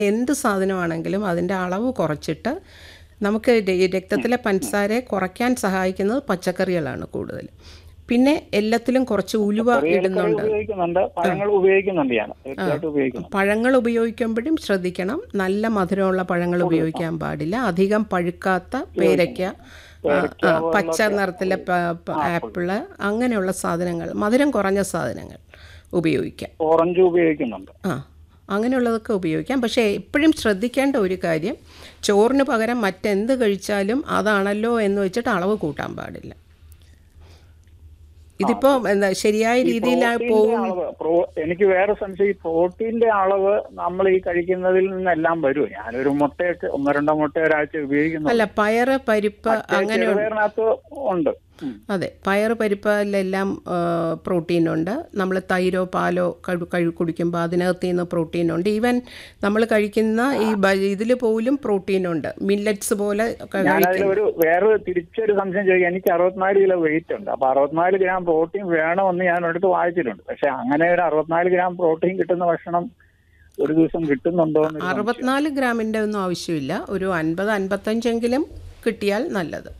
എന്ത് സാധനമാണെങ്കിലും അതിൻ്റെ അളവ് കുറച്ചിട്ട് നമുക്ക് ര- രക്തത്തിലെ പഞ്ചസാരയെ കുറയ്ക്കാൻ സഹായിക്കുന്നത് പച്ചക്കറികളാണ് കൂടുതൽ പിന്നെ എല്ലാത്തിലും കുറച്ച് ഉലുവ പച്ചക്കറികൾ ഇടുന്നുണ്ട് ഉപയോഗിക്കുന്നുണ്ട് പഴങ്ങൾ ഉപയോഗിക്കുന്നുണ്ട് ഞാൻ തീർച്ചയായിട്ടും ഉപയോഗിക്കുന്നുണ്ട് പഴങ്ങൾ ഉപയോഗിക്കുമ്പോഴും ശ്രദ്ധിക്കണം നല്ല മധുരമുള്ള പഴങ്ങൾ ഉപയോഗിക്കാൻ പാടില്ല അധികം പഴുക്കാത്ത പേരയ്ക്ക ആ, ആ, പച്ച നിറത്തിലെ പ- പ- ആപ്പിള് അങ്ങനെയുള്ള സാധനങ്ങൾ മധുരം കുറഞ്ഞ സാധനങ്ങൾ ഉപയോഗിക്കാം ഓറഞ്ച് ഉപയോഗിക്കുന്നുണ്ട് ആ അങ്ങനെയുള്ളതൊക്കെ ഉപയോഗിക്കാം പക്ഷേ എപ്പോഴും ശ്രദ്ധിക്കേണ്ട ഒരു കാര്യം ചോറിന് പകരം മറ്റെന്ത് കഴിച്ചാലും അതാണല്ലോ എന്ന് വെച്ചിട്ട് അളവ് കൂട്ടാൻ പാടില്ല ഇതിപ്പോൾ എന്താ ശരിയായ രീതിയിൽ പ്രോട്ടീന്റെ പോകും അളവ് പ്രോ- എനിക്ക് വേറെ സംശയം ഈ പ്രോട്ടീന്റെ അളവ് നമ്മൾ ഈ കഴിക്കുന്നതിൽ നിന്നെല്ലാം വരുമോ ഞാനൊരു മുട്ടയൊക്കെ ഒന്നോ രണ്ടോ മുട്ട ഒരാഴ്ച ഉപയോഗിക്കുന്നു അല്ല പയറ് പരിപ്പ് അങ്ങനെ ചെറുപയറിനകത്ത് ഉണ്ട് ഉം. അതെ പയറ് പരിപ്പിലെല്ലാം പ്രോട്ടീനുണ്ട് നമ്മൾ തൈരോ പാലോ കഴി കഴി- കുടിക്കുമ്പോൾ അതിനകത്ത് നിന്ന് പ്രോട്ടീനുണ്ട് ഈവൻ നമ്മൾ കഴിക്കുന്ന ഈ ഇതിൽ പോലും പ്രോട്ടീനുണ്ട് മില്ലറ്റ്സ് പോലെ ക- ഞാനതിൽ കഴിക്കുന്ന ഒരു വേറെ തിരിച്ചൊരു സംശയം ചോദിക്കാം എനിക്ക് അറുപത്തിനാല് കിലോ വെയിറ്റ് ഉണ്ട് അപ്പൊ അറുപത്തിനാല് ഗ്രാം പ്രോട്ടീൻ വേണമെന്ന് ഞാൻ ഒരിടത്ത് വായിച്ചിട്ടുണ്ട് പക്ഷെ അങ്ങനെ ഒരു അറുപത്തിനാല് ഗ്രാം പ്രോട്ടീൻ കിട്ടുന്ന ഭക്ഷണം ഒരു ദിവസം കിട്ടുന്നുണ്ടോ എന്ന് അറുപത്തിനാല് ഗ്രാമിൻ്റെ ഒന്നും ആവശ്യമില്ല ഒരു അൻപത് അൻപത്തഞ്ചെങ്കിലും കിട്ടിയാൽ നല്ലത്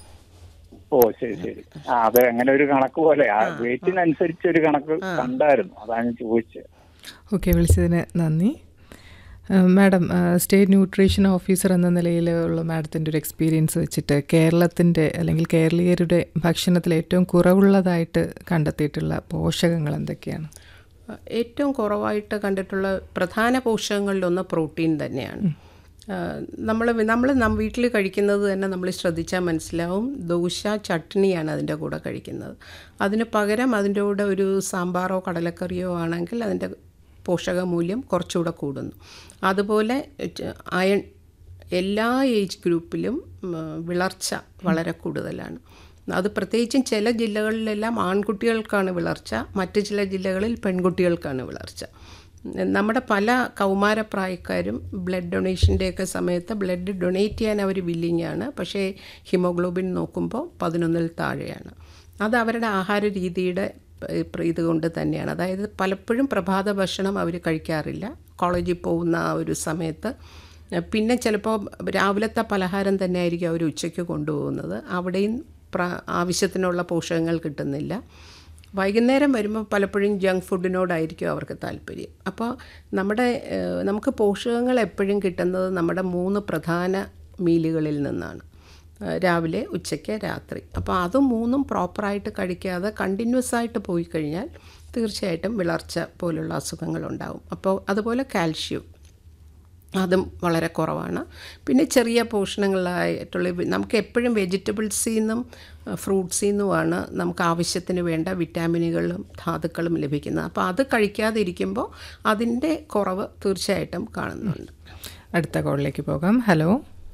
ഓ ശരി ശരി ആ അതെ അങ്ങനെ ഒരു കണക്ക് പോലെ ആ വെയിറ്റിനനുസരിച്ച് ഒരു കണക്ക് കണ്ടായിരുന്നു അതാണ് ഞാൻ ചോദിച്ചത് ഓക്കെ വിളിച്ചതിന് നന്ദി ആ, മാഡം ആ, സ്റ്റേറ്റ് ന്യൂട്രീഷൻ ഓഫീസർ എന്ന നിലയിലുള്ള മാഡത്തിൻ്റെ ഒരു എക്സ്പീരിയൻസ് വെച്ചിട്ട് കേരളത്തിൻ്റെ അല്ലെങ്കിൽ കേരളീയരുടെ ഭക്ഷണത്തിൽ ഏറ്റവും കുറവുള്ളതായിട്ട് കണ്ടെത്തിയിട്ടുള്ള പോഷകങ്ങൾ എന്തൊക്കെയാണ് ഏറ്റവും കുറവായിട്ട് കണ്ടിട്ടുള്ള പ്രധാന പോഷകങ്ങളിലൊന്ന് പ്രോട്ടീൻ തന്നെയാണ് നമ്മൾ നമ്മൾ നം വീട്ടിൽ കഴിക്കുന്നത് തന്നെ നമ്മൾ ശ്രദ്ധിച്ചാൽ മനസ്സിലാവും ദോശ ചട്നിയാണ് അതിൻ്റെ കൂടെ കഴിക്കുന്നത് അതിന് പകരം അതിൻ്റെ കൂടെ ഒരു സാമ്പാറോ കടലക്കറിയോ ആണെങ്കിൽ അതിൻ്റെ പോഷകമൂല്യം കുറച്ചുകൂടെ കൂടുന്നു അതുപോലെ ച- അയൺ എല്ലാ ഏജ് ഗ്രൂപ്പിലും ഉം, വിളർച്ച വളരെ കൂടുതലാണ് അത് പ്രത്യേകിച്ചും ചില ജില്ലകളിലെല്ലാം ആൺകുട്ടികൾക്കാണ് വിളർച്ച മറ്റ് ചില ജില്ലകളിൽ പെൺകുട്ടികൾക്കാണ് വിളർച്ച നമ്മുടെ പല കൗമാരപ്രായക്കാരും ബ്ലഡ് ഡൊണേഷൻ്റെയൊക്കെ സമയത്ത് ബ്ലഡ് ഡൊണേറ്റ് ചെയ്യാൻ അവർ വില്ലിങ് ആണ് പക്ഷേ ഹിമോഗ്ലോബിൻ നോക്കുമ്പോൾ പതിനൊന്നിൽ താഴെയാണ് അത് അവരുടെ ആഹാര രീതിയുടെ ഏഹ്, പ്ര- ഇതുകൊണ്ട് തന്നെയാണ് അതായത് പലപ്പോഴും പ്രഭാത ഭക്ഷണം അവർ കഴിക്കാറില്ല കോളേജിൽ പോകുന്ന ആ ഒരു സമയത്ത് പിന്നെ ചിലപ്പോൾ രാവിലത്തെ പലഹാരം തന്നെ ആയിരിക്കും അവർ ഉച്ചയ്ക്ക് കൊണ്ടുപോകുന്നത് അവിടെയും പ്ര ആവശ്യത്തിനുള്ള പോഷകങ്ങൾ കിട്ടുന്നില്ല വൈകുന്നേരം വരുമ്പോൾ പലപ്പോഴും ജങ്ക് ഫുഡിനോടായിരിക്കും അവർക്ക് താല്പര്യം അപ്പോൾ നമ്മുടെ ഏഹ്, നമുക്ക് പോഷകങ്ങൾ എപ്പോഴും കിട്ടുന്നത് നമ്മുടെ മൂന്ന് പ്രധാന മീലുകളിൽ നിന്നാണ് ഏഹ്, രാവിലെ ഉച്ചയ്ക്ക് രാത്രി അപ്പോൾ അത് മൂന്നും പ്രോപ്പറായിട്ട് കഴിക്കാതെ കണ്ടിന്യൂസ് ആയിട്ട് പോയി കഴിഞ്ഞാൽ തീർച്ചയായിട്ടും വിളർച്ച പോലുള്ള അസുഖങ്ങളുണ്ടാവും അപ്പോൾ അതുപോലെ കാൽഷ്യം അതും വളരെ കുറവാണ് പിന്നെ ചെറിയ പോഷണങ്ങളായിട്ടുള്ള വി- നമുക്ക് എപ്പോഴും വെജിറ്റബിൾസിൽ നിന്നും ഫ്രൂട്ട്സിൽ നിന്നുമാണ് നമുക്ക് ആവശ്യത്തിന് വേണ്ട വിറ്റാമിനുകളും ധാതുക്കളും ലഭിക്കുന്നത് അപ്പോൾ അത് കഴിക്കാതെ ഇരിക്കുമ്പോൾ അതിൻ്റെ കുറവ് തീർച്ചയായിട്ടും കാണുന്നുണ്ട് അടുത്ത കോളിലേക്ക് പോകാം ഹലോ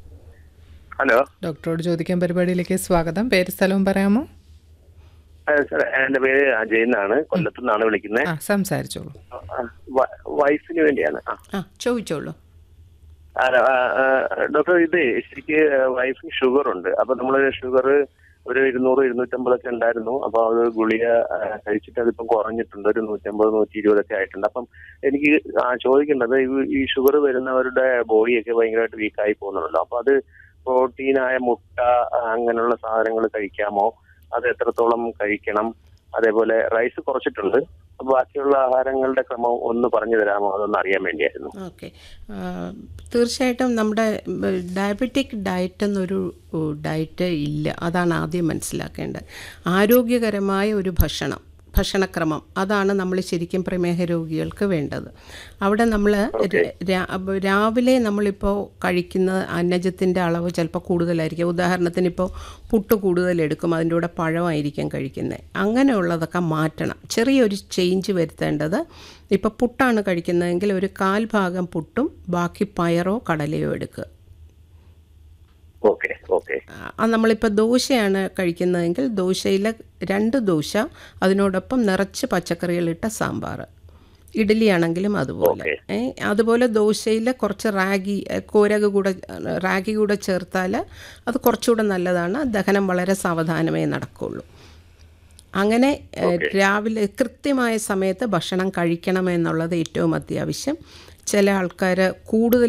ഹലോ ഡോക്ടറോട് ചോദിക്കാൻ പരിപാടിയിലേക്ക് സ്വാഗതം പേര് സ്ഥലവും പറയാമോ സാർ എന്റെ പേര് അജയ് എന്നാണ് കൊല്ലത്തു നിന്നാണ് വിളിക്കുന്നത് ആ സംസാരിച്ചോളൂ വൈഫിന് വേണ്ടിയാണ് ആ. ആ ചോദിച്ചോളൂ ആ, ആ, ആ, ഡോക്ടർ ഇത് ശരിക്ക് വൈഫിന് ഷുഗർ ഉണ്ട് അപ്പൊ നമ്മള് ഷുഗർ ഒരു ഇരുന്നൂറ് ഇരുന്നൂറ്റമ്പതൊക്കെ ഉണ്ടായിരുന്നു അപ്പൊ അത് ഗുളിക ആ, കഴിച്ചിട്ട് അതിപ്പം കുറഞ്ഞിട്ടുണ്ട് ഒരു നൂറ്റമ്പത് നൂറ്റി ഇരുപതൊക്കെ ആയിട്ടുണ്ട് അപ്പം എനിക്ക് ആ, ചോദിക്കേണ്ടത് ഈ- ഈ ഷുഗർ വരുന്നവരുടെ ബോഡിയൊക്കെ ഭയങ്കരമായിട്ട് വീക്കായി പോകുന്നുണ്ടല്ലോ അപ്പൊ അത് പ്രോട്ടീനായ മുട്ട ആ, അങ്ങനെയുള്ള സാധനങ്ങൾ കഴിക്കാമോ അത് എത്രത്തോളം കഴിക്കണം അതേപോലെ റൈസ് കുറച്ചിട്ടുണ്ട് അപ്പൊ ബാക്കിയുള്ള ആഹാരങ്ങളുടെ ക്രമം ഒന്ന് പറഞ്ഞു തരാമോ അതൊന്ന് അറിയാൻ വേണ്ടിയായിരുന്നു ഓക്കെ തീർച്ചയായിട്ടും നമ്മുടെ ഡയബറ്റിക് ഡയറ്റ് എന്നൊരു ഉ, ഡയറ്റ് ഇല്ല അതാണ് ആദ്യം മനസ്സിലാക്കേണ്ടത് ആരോഗ്യകരമായ ഒരു ഭക്ഷണം ഭക്ഷണക്രമം അതാണ് നമ്മൾ ശരിക്കും പ്രമേഹ രോഗികൾക്ക് വേണ്ടത് അവിടെ നമ്മൾ രാവിലെ നമ്മളിപ്പോൾ കഴിക്കുന്ന അന്നജത്തിൻ്റെ അളവ് ചിലപ്പോൾ കൂടുതലായിരിക്കും ഉദാഹരണത്തിന് ഇപ്പോൾ പുട്ട് കൂടുതൽ എടുക്കും അതിൻ്റെ കൂടെ പഴമായിരിക്കും കഴിക്കുന്നത് അങ്ങനെയുള്ളതൊക്കെ മാറ്റണം ചെറിയൊരു ചേഞ്ച് വരുത്തേണ്ടത് ഇപ്പോൾ പുട്ടാണ് കഴിക്കുന്നതെങ്കിൽ ഒരു കാൽ ഭാഗം പുട്ടും ബാക്കി പയറോ കടലയോ എടുക്കുക ഓക്കെ ഓക്കെ ആ നമ്മളിപ്പോൾ ദോശയാണ് കഴിക്കുന്നതെങ്കിൽ ദോശയിൽ രണ്ട് ദോശ അതിനോടൊപ്പം നിറച്ച് പച്ചക്കറികളിട്ട സാമ്പാർ ഇഡ്ഡലി ആണെങ്കിലും അതുപോലെ Okay. ഏ, അതുപോലെ ദോശയിൽ കുറച്ച് റാഗി ഏ, കോരക കൂടെ റാഗി കൂടെ ചേർത്താൽ അത് കുറച്ചുകൂടെ നല്ലതാണ് ദഹനം വളരെ സാവധാനമേ നടക്കുള്ളൂ അങ്ങനെ ഏ, രാവിലെ കൃത്യമായ സമയത്ത് ഭക്ഷണം കഴിക്കണമെന്നുള്ളത് ഏറ്റവും അത്യാവശ്യം ചില ആൾക്കാർ കൂടുതൽ